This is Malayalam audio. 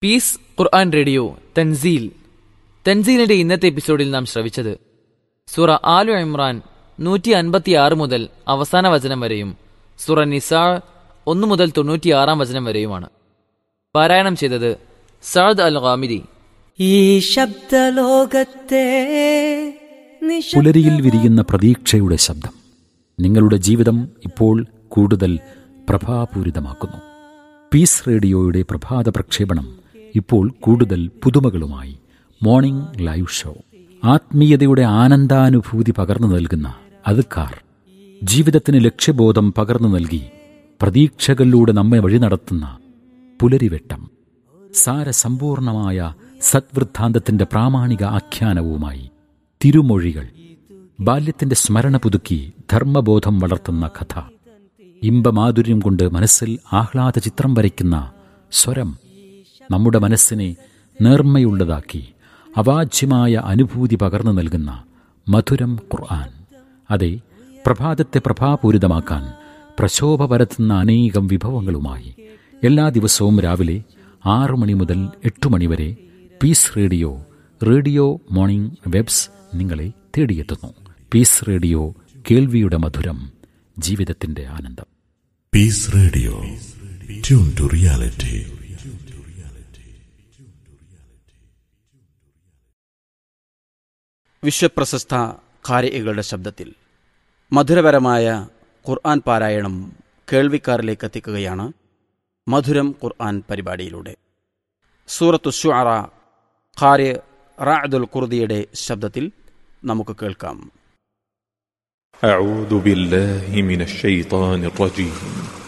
പീസ് ഖുർആൻ റേഡിയോ തൻസീൽ തൻസീലിന്റെ ഇന്നത്തെ എപ്പിസോഡിൽ നാം ശ്രവിച്ചത് സൂറ ആലു ഇമ്രാൻ നൂറ്റി അൻപത്തിയാറ് മുതൽ അവസാന വചനം വരെയും സൂറ നിസാ ഒന്ന് മുതൽ തൊണ്ണൂറ്റിയാറാം വചനം വരെയുമാണ് പാരായണം ചെയ്തത് സഅദ് അൽ ഖാമിദി ഈ ശബ്ദലോകത്തെ നിശബ്ദ- പുലരിയിൽ വിരിയുന്ന പ്രതീക്ഷയുടെ ശബ്ദം നിങ്ങളുടെ ജീവിതം ഇപ്പോൾ കൂടുതൽ പ്രഭാപൂരിതമാക്കുന്നു പീസ് റേഡിയോയുടെ പ്രഭാത പ്രക്ഷേപണം ഇപ്പോൾ കൂടുതൽ പുതുമകളുമായി മോർണിംഗ് ലൈവ് ഷോ ആത്മീയതയുടെ ആനന്ദാനുഭൂതി പകർന്നു നൽകുന്ന അതുക്കാർ ജീവിതത്തിന് ലക്ഷ്യബോധം പകർന്നു നൽകി പ്രതീക്ഷകളിലൂടെ നമ്മെ വഴി നടത്തുന്ന പുലരിവെട്ടം സാരസമ്പൂർണമായ സദ്വൃദ്ധാന്തത്തിന്റെ പ്രാമാണിക ആഖ്യാനവുമായി തിരുമൊഴികൾ ബാല്യത്തിന്റെ സ്മരണ പുതുക്കി ധർമ്മബോധം വളർത്തുന്ന കഥ ഇമ്പമാധുര്യം കൊണ്ട് മനസ്സിൽ ആഹ്ലാദ ചിത്രം വരയ്ക്കുന്ന സ്വരം നമ്മുടെ മനസ്സിനെ നേർമ്മയുള്ളതാക്കി അവാച്യമായ അനുഭൂതി പകർന്നു നൽകുന്ന മധുരം ഖുർആൻ അതെ പ്രഭാതത്തെ പ്രഭാപൂരിതമാക്കാൻ പ്രശോഭ പരത്തുന്ന അനേകം വിഭവങ്ങളുമായി എല്ലാ ദിവസവും രാവിലെ ആറു മണി മുതൽ എട്ടു മണി വരെ peace radio radio morning waves നിങ്ങളെ തേടിയെത്തുന്നു പീസ് റേഡിയോ കേൾവിയുടെ മധുരം ജീവിതത്തിന്റെ ആനന്ദം Peace Radio. Tune to reality. വിശ്വപ്രശസ്ത ഖാരികളുടെ ശബ്ദത്തിൽ മധുരപരമായ ഖുർആൻ പാരായണം കേൾവിക്കാരിലേക്ക് എത്തിക്കുകയാണ് മധുരം ഖുർആൻ പരിപാടിയിലൂടെ സൂറത്തു ഷുഅറ ഖാരി റാഅദുൽ ഖുർദിയുടെ ശബ്ദത്തിൽ നമുക്ക് കേൾക്കാം أعوذ بالله من الشيطان الرجيم